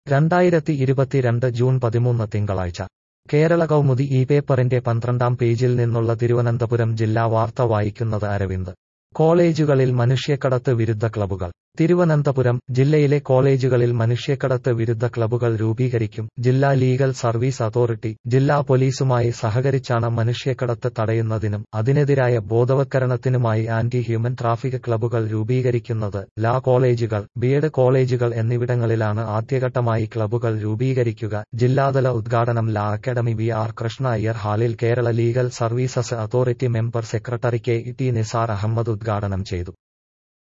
രണ്ടായിരത്തി ഇരുപത്തിരണ്ട് ജൂൺ പതിമൂന്ന് തിങ്കളാഴ്ച കേരള കൗമുദി ഈ പേപ്പറിന്റെ പന്ത്രണ്ടാം പേജിൽ നിന്നുള്ള തിരുവനന്തപുരം ജില്ലാ വാർത്ത വായിക്കുന്നത് അരവിന്ദ് കോളേജുകളിൽ മനുഷ്യക്കടത്ത് വിരുദ്ധ ക്ലബ്ബുകൾ തിരുവനന്തപുരം ജില്ലയിലെ കോളേജുകളിൽ മനുഷ്യക്കടത്ത് വിരുദ്ധ ക്ലബ്ബുകൾ രൂപീകരിക്കും ജില്ലാ ലീഗൽ സർവീസ് അതോറിറ്റി ജില്ലാ പോലീസുമായി സഹകരിച്ചാണ് മനുഷ്യക്കടത്ത് തടയുന്നതിനും അതിനെതിരായ ബോധവൽക്കരണത്തിനുമായി ആന്റി ഹ്യൂമൻ ട്രാഫിക് ക്ലബ്ബുകൾ രൂപീകരിക്കുന്നത് ലാ കോളേജുകൾ ബിഎഡ് കോളേജുകൾ എന്നിവിടങ്ങളിലാണ് ആദ്യഘട്ടമായി ക്ലബ്ബുകൾ രൂപീകരിക്കുക ജില്ലാതല ഉദ്ഘാടനം law academy V R Krishna Iyer ഹാളിൽ Kerala legal services authority member secretary K T Nisar Ahammed ഉദ്ഘാടനം ചെയ്തു